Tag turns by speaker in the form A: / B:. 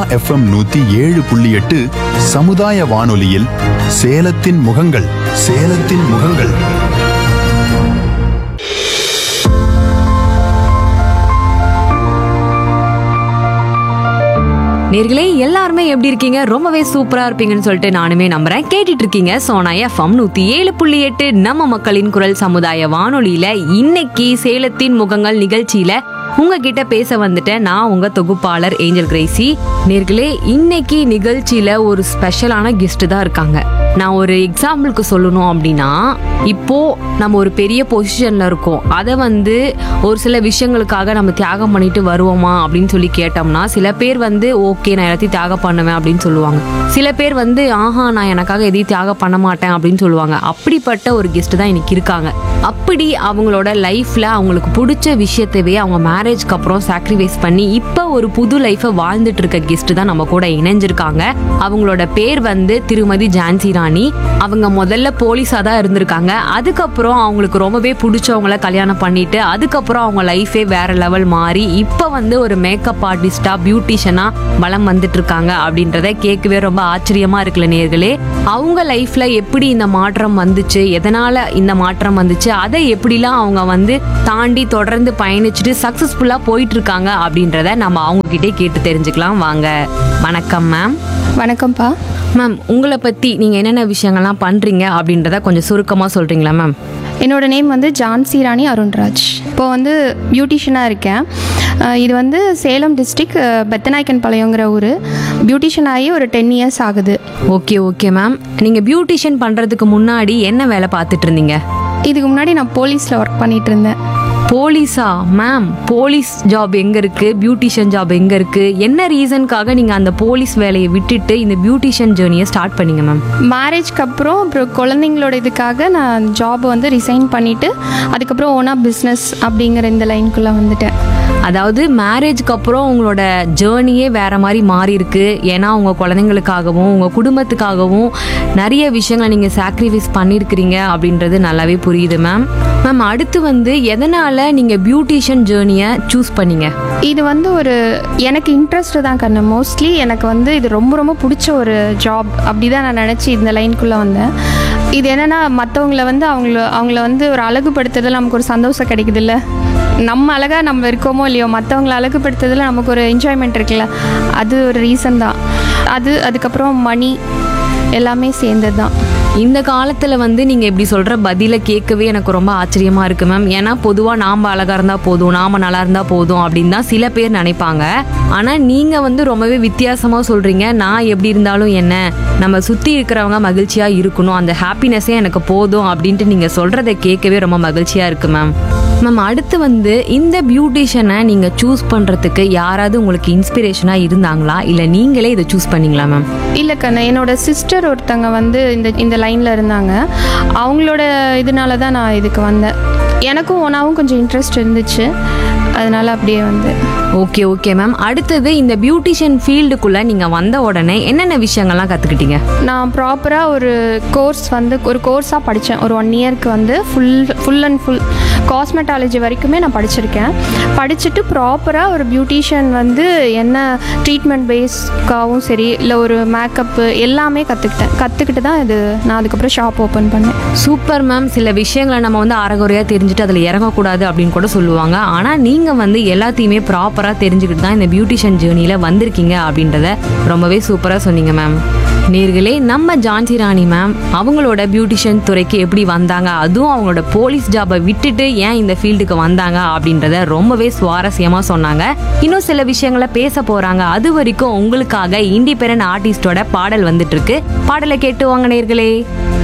A: FM நூத்தி ஏழு புள்ளி எட்டு சமுதாய வானொலியில் சேலத்தின் முகங்கள் சேலத்தின் முகங்கள்
B: நேர்களே எல்லாருமே எப்படி இருக்கீங்க ரொம்பவே சூப்பரா இருப்பீங்கன்னு சொல்லிட்டு நானுமே நம்புறேன் கேட்டுட்டு இருக்கீங்க சோனா எஃப்எம் நூத்தி ஏழு புள்ளி எட்டு நம்ம மக்களின் குரல் சமுதாய வானொலியில இன்னைக்கு சேலத்தின் முகங்கள் நிகழ்ச்சியில உங்ககிட்ட பேச வந்துட்டேன் நான் உங்க தொகுப்பாளர் ஏஞ்சல் கிரேசி நேர்களே இன்னைக்கு நிகழ்ச்சியில ஒரு ஸ்பெஷலான கெஸ்ட் தான் இருக்காங்க நான் ஒரு எக்ஸாம்பிளுக்கு சொல்லணும் அப்படின்னா இப்போ நம்ம ஒரு பெரிய பொசிஷன்ல இருக்கோம் அதை வந்து ஒரு சில விஷயங்களுக்காக நம்ம தியாகம் பண்ணிட்டு வருவோமா அப்படின்னு சொல்லி கேட்டோம்னா சில பேர் வந்து ஓகே நான் எல்லாத்தையும் தியாகம் பண்ணுவேன் அப்படின்னு சொல்லுவாங்க சில பேர் வந்து ஆஹா நான் எனக்காக எதையும் தியாகம் பண்ண மாட்டேன் அப்படின்னு சொல்லுவாங்க அப்படிப்பட்ட ஒரு கெஸ்ட் தான் இன்னைக்கு இருக்காங்க அப்படி அவங்களோட லைஃப்ல அவங்களுக்கு பிடிச்ச விஷயத்தவே அவங்க மேரேஜ்க்கு அப்புறம் சாக்ரிஃபைஸ் பண்ணி இப்போ ஒரு புது லைஃபை வாழ்ந்துட்டு இருக்க கெஸ்ட் தான் நம்ம கூட இணைஞ்சிருக்காங்க அவங்களோட பேர் வந்து திருமதி ஜான்சி ராணி அவங்க முதல்ல போலீஸா தான் இருந்திருக்காங்க அதுக்கப்புறம் அவங்களுக்கு ரொம்பவே பிடிச்சவங்கள கல்யாணம் பண்ணிட்டு அதுக்கப்புறம் அவங்க லைஃபே வேற லெவல் மாறி இப்போ வந்து ஒரு மேக்கப் ஆர்டிஸ்டா பியூட்டிஷியனா வலம் வந்துட்டு இருக்காங்க அப்படின்றத கேட்கவே ரொம்ப ஆச்சரியமா இருக்குல்ல நேர்களே அவங்க லைஃப்ல எப்படி இந்த மாற்றம் வந்துச்சு எதனால இந்த மாற்றம் வந்துச்சு அதை எப்படிலாம் அவங்க வந்து தாண்டி தொடர்ந்து பயணிச்சுட்டு சக்சஸ்ஃபுல்லா போயிட்டு இருக்காங்க அப்படின்றத நம்ம அவங்க கிட்டே கேட்டு தெரிஞ்சுக்கலாம் வாங்க வணக்கம் மேம்
C: வணக்கம்ப்பா
B: மேம் உங்களை பத்தி நீங்க என்னென்ன விஷயங்கள்லாம் பண்றீங்க அப்படின்றத கொஞ்சம் சுருக்கமா சொல்றீங்களா மேம்
C: என்னோட நேம் வந்து ஜான்சி ராணி அருண்ராஜ் இப்போ வந்து பியூட்டிஷியனாக இருக்கேன் அஹ் இது வந்து சேலம் டிஸ்ட்ரிக் பெத்தநாயக்கன் பாளையங்கிற ஊர் பியூட்டிஷியன் ஆகி ஒரு டென் இயர்ஸ் ஆகுது
B: ஓகே ஓகே மேம் நீங்க பியூட்டிஷியன் பண்றதுக்கு முன்னாடி என்ன வேலை பார்த்துட்டு இருந்தீங்க
C: இதுக்கு முன்னாடி நான் போலீஸில் ஒர்க் பண்ணிட்டு இருந்தேன்
B: போலீஸா மேம் போலீஸ் ஜாப் எங்க இருக்கு பியூட்டிஷியன் ஜாப் எங்க இருக்கு என்ன ரீசனுக்காக நீங்க அந்த போலீஸ் வேலையை விட்டுட்டு இந்த பியூட்டிஷியன் ஜேர்னியை ஸ்டார்ட் பண்ணீங்க மேம்
C: மேரேஜ்க்கு அப்புறம் அப்புறம் குழந்தைங்களோட இதுக்காக நான் ஜாப் வந்து ரிசைன் பண்ணிவிட்டு அதுக்கப்புறம் ஓனாக பிஸ்னஸ் அப்படிங்கிற இந்த லைனுக்குள்ளே வந்துட்டேன்
B: அதாவது மேரேஜ்க்கு அப்புறம் உங்களோட ஜேர்னியே வேற மாதிரி மாறி இருக்கு ஏன்னா உங்க குழந்தைங்களுக்காகவும் உங்க குடும்பத்துக்காகவும் நிறைய விஷயங்களை நீங்க சாக்ரிஃபைஸ் பண்ணியிருக்கிறீங்க அப்படின்றது நல்லாவே புரியுது மேம் மேம் அடுத்து வந்து எதனால நீங்க பியூட்டிஷியன் ஜேர்னியை சூஸ் பண்ணீங்க
C: இது வந்து ஒரு எனக்கு இன்ட்ரெஸ்ட் தான் கண்ணு மோஸ்ட்லி எனக்கு வந்து இது ரொம்ப ரொம்ப பிடிச்ச ஒரு ஜாப் அப்படி தான் நான் நினச்சி இந்த லைனுக்குள்ளே வந்தேன் இது என்னென்னா மற்றவங்கள வந்து அவங்கள அவங்கள வந்து ஒரு அழகுபடுத்துறதுல நமக்கு ஒரு சந்தோஷம் கிடைக்குதுல்ல நம்ம அழகாக நம்ம இருக்கோமோ இல்லையோ மற்றவங்கள அழகுபடுத்துறதுல நமக்கு ஒரு என்ஜாய்மெண்ட் இருக்குல்ல அது ஒரு ரீசன் தான் அது அதுக்கப்புறம் மணி எல்லாமே சேர்ந்தது தான்
B: இந்த காலத்துல வந்து நீங்க இப்படி சொல்ற பதில கேட்கவே எனக்கு ரொம்ப ஆச்சரியமா இருக்கு மேம் ஏன்னா பொதுவா நாம அழகா இருந்தா போதும் நாம நல்லா இருந்தா போதும் அப்படின்னு தான் சில பேர் நினைப்பாங்க ஆனா நீங்க வந்து ரொம்பவே வித்தியாசமா சொல்றீங்க நான் எப்படி இருந்தாலும் என்ன நம்ம சுத்தி இருக்கிறவங்க மகிழ்ச்சியா இருக்கணும் அந்த ஹாப்பினஸே எனக்கு போதும் அப்படின்ட்டு நீங்க சொல்றதை கேட்கவே ரொம்ப மகிழ்ச்சியா இருக்கு மேம் மேம் அடுத்து வந்து இந்த பியூட்டிஷியனை நீங்க சூஸ் பண்றதுக்கு யாராவது உங்களுக்கு இன்ஸ்பிரேஷனா இருந்தாங்களா இல்ல நீங்களே இதை சூஸ் பண்ணீங்களா மேம்
C: இல்லை கண்ணு என்னோட சிஸ்டர் ஒருத்தங்க வந்து இந்த இந்த லைனில் இருந்தாங்க அவங்களோட இதனால தான் நான் இதுக்கு வந்தேன் எனக்கும் ஒன்றாவும் கொஞ்சம் இன்ட்ரெஸ்ட் இருந்துச்சு அதனால அப்படியே வந்து
B: ஓகே ஓகே மேம் அடுத்தது இந்த பியூட்டிஷியன் ஃபீல்டுக்குள்ள நீங்க வந்த உடனே என்னென்ன விஷயங்கள்லாம் கத்துக்கிட்டீங்க
C: நான் ப்ராப்பராக ஒரு கோர்ஸ் வந்து ஒரு கோர்ஸாக படித்தேன் ஒரு ஒன் இயர்க்கு வந்து full full and full cosmetology வரைக்குமே நான் படிச்சிருக்கேன் படிச்சுட்டு ப்ராப்பராக ஒரு பியூட்டிஷியன் வந்து என்ன ட்ரீட்மெண்ட் பேஸ்க்காகவும் சரி இல்லை ஒரு மேக்கப்பு எல்லாமே கற்றுக்கிட்டேன் கற்றுக்கிட்டு தான் இது நான் அதுக்கப்புறம் ஷாப் ஓப்பன் பண்ணேன்
B: சூப்பர் மேம் சில விஷயங்களை நம்ம வந்து அறகுறையா தெரிஞ்சுட்டு அதுல இறங்கக்கூடாது அப்படின்னு கூட சொல்லுவாங்க ஆனா நீங்க வந்து எல்லாத்தையுமே ப்ராப்பரா தெரிஞ்சுக்கிட்டு தான் இந்த பியூட்டிஷியன் ஜேர்னில வந்திருக்கீங்க அப்படின்றத ரொம்பவே சூப்பரா சொன்னீங்க மேம் நேர்களே நம்ம ஜான்சி ராணி மேம் அவங்களோட பியூட்டிஷியன் துறைக்கு எப்படி வந்தாங்க அதுவும் அவங்களோட போலீஸ் ஜாபை விட்டுட்டு ஏன் இந்த ஃபீல்டுக்கு வந்தாங்க அப்படின்றத ரொம்பவே சுவாரஸ்யமா சொன்னாங்க இன்னும் சில விஷயங்களை பேச போறாங்க அது வரைக்கும் உங்களுக்காக இண்டிபெண்டன்ட் ஆர்டிஸ்டோட பாடல் வந்துட்டு இருக்கு பாடலை கேட்டு வாங்க நேர்களே